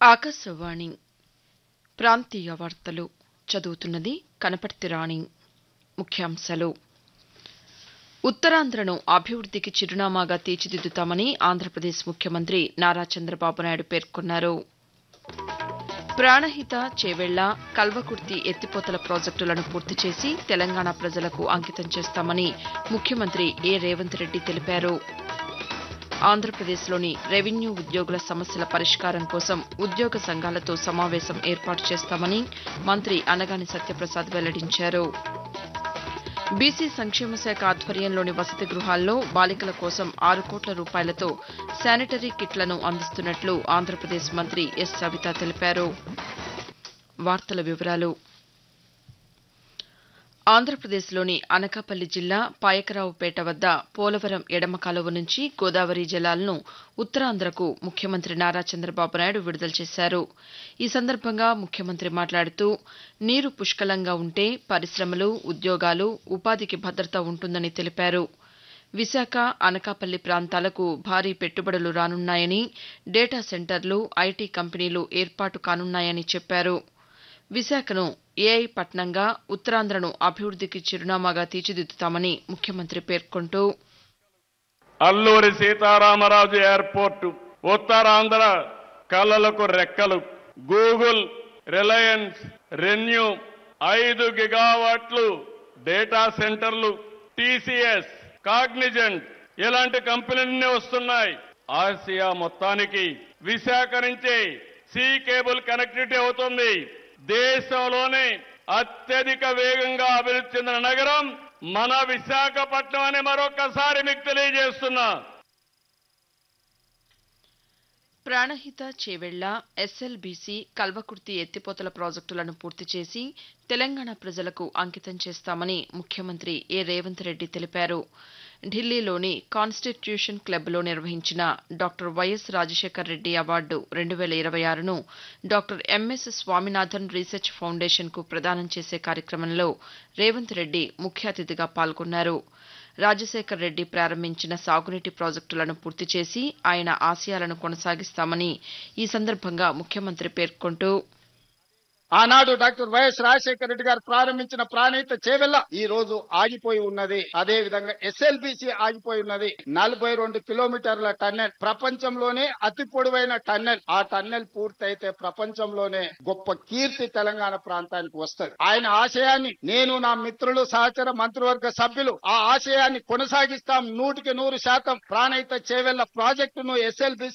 ఆకాశవాణి ప్రాంతీయ వార్తలు చదువుతున్నది కనపర్తి రాణి ముఖ్యాంశాలు ఉత్తరాంధ్రను అభివృద్దికి చిరునామాగా తీర్చిదిద్దుతామని ఆంధ్రప్రదేశ్ ముఖ్యమంత్రి నారా చంద్రబాబు నాయుడు పేర్కొన్నారు ప్రాణహిత చేవెళ్ల కల్వకుర్తి ఎత్తిపోతల ప్రాజెక్టులను పూర్తి చేసి తెలంగాణ ప్రజలకు అంకితం చేస్తామని ముఖ్యమంత్రి ఏ రేవంత్ రెడ్డి తెలిపారు ఆంధ్రప్రదేశ్లోని రెవెన్యూ ఉద్యోగుల సమస్యల పరిష్కారం కోసం ఉద్యోగ సంఘాలతో సమావేశం ఏర్పాటు చేస్తామని మంత్రి అనగాని సత్యప్రసాద్ వెల్లడించారు బీసీ సంక్షేమ శాఖ ఆధ్వర్యంలోని వసతి గృహాల్లో బాలికల కోసం ఆరు కోట్ల రూపాయలతో శానిటరీ కిట్లను అందిస్తున్నట్లు ఆంధ్రప్రదేశ్ మంత్రి ఎస్ సవిత తెలిపారు వార్తల వివరాలు ఆంధ్రప్రదేశ్లోని అనకాపల్లి జిల్లా పాయకరావుపేట వద్ద పోలవరం ఎడమ కాలువ నుంచి గోదావరి జలాలను ఉత్తరాంధ్రకు ముఖ్యమంత్రి నారా చంద్రబాబు నాయుడు విడుదల చేశారు ఈ సందర్భంగా ముఖ్యమంత్రి మాట్లాడుతూ నీరు పుష్కలంగా ఉంటే పరిశ్రమలు ఉద్యోగాలు ఉపాధికి భద్రత ఉంటుందని తెలిపారు విశాఖ అనకాపల్లి ప్రాంతాలకు భారీ పెట్టుబడులు రానున్నాయని డేటా సెంటర్లు ఐటీ కంపెనీలు ఏర్పాటు కానున్నాయని చెప్పారు విశాఖను ఏఐ పట్నంగా ఉత్తరాంధ్రను అభివృద్దికి చిరునామాగా తీర్చిదిద్దుతామని ముఖ్యమంత్రి పేర్కొంటూ అల్లూరి సీతారామరాజు ఎయిర్పోర్టు ఉత్తరాంధ్ర కళలకు రెక్కలు గూగుల్ రిలయన్స్ రెన్యూ ఐదు గిగావాట్లు డేటా సెంటర్లు టీసీఎస్ కాగ్నిజెంట్ ఇలాంటి కంపెనీలన్నీ వస్తున్నాయి ఆసియా మొత్తానికి విశాఖ నుంచి సీ కేబుల్ కనెక్టివిటీ అవుతుంది దేశంలోనే అత్యధిక వేగంగా అభివృద్ధి చెందిన నగరం మన విశాఖపట్నం అని మరొకసారి మీకు తెలియజేస్తున్నా ప్రాణహిత చేవెళ్ల ఎస్ఎల్బీసీ కల్వకుర్తి ఎత్తిపోతల ప్రాజెక్టులను పూర్తి చేసి తెలంగాణ ప్రజలకు అంకితం చేస్తామని ముఖ్యమంత్రి ఏ రేవంత్ రెడ్డి తెలిపారు ఢిల్లీలోని కాన్స్టిట్యూషన్ క్లబ్లో నిర్వహించిన doctor YS Rajasekhar Reddy award రెండు వేల ఇరవై ఆరును డాక్టర్ ఎంఎస్ స్వామినాథన్ రీసెర్చ్ ఫౌండేషన్కు ప్రదానం చేసే కార్యక్రమంలో రేవంత్ రెడ్డి ముఖ్య అతిథిగా పాల్గొన్నారు రాజశేఖర్ రెడ్డి ప్రారంభించిన సాగునీటి ప్రాజెక్టులను పూర్తి చేసి ఆయన ఆశయాలను కొనసాగిస్తామని ఈ సందర్భంగా ముఖ్యమంత్రి పేర్కొంటూ ఆనాడు డాక్టర్ వైఎస్ రాజశేఖర రెడ్డి గారు ప్రారంభించిన ప్రాణహిత చేవెళ్ళ ఈ రోజు ఆగిపోయి ఉన్నది అదే విధంగా ఎస్ఎల్బిసి ఆగిపోయి ఉన్నది నలభై రెండు కిలోమీటర్ల టన్నెల్ ప్రపంచంలోనే అతి పొడవైన టన్నెల్ ఆ టన్నెల్ పూర్తయితే ప్రపంచంలోనే గొప్ప కీర్తి తెలంగాణ ప్రాంతానికి వస్తుంది ఆయన ఆశయాన్ని నేను నా మిత్రులు సహచర మంత్రివర్గ సభ్యులు ఆ ఆశయాన్ని కొనసాగిస్తాం నూటికి నూరు శాతం ప్రాణహిత చేవెళ్ల ప్రాజెక్టును ఎస్ఎల్బిసి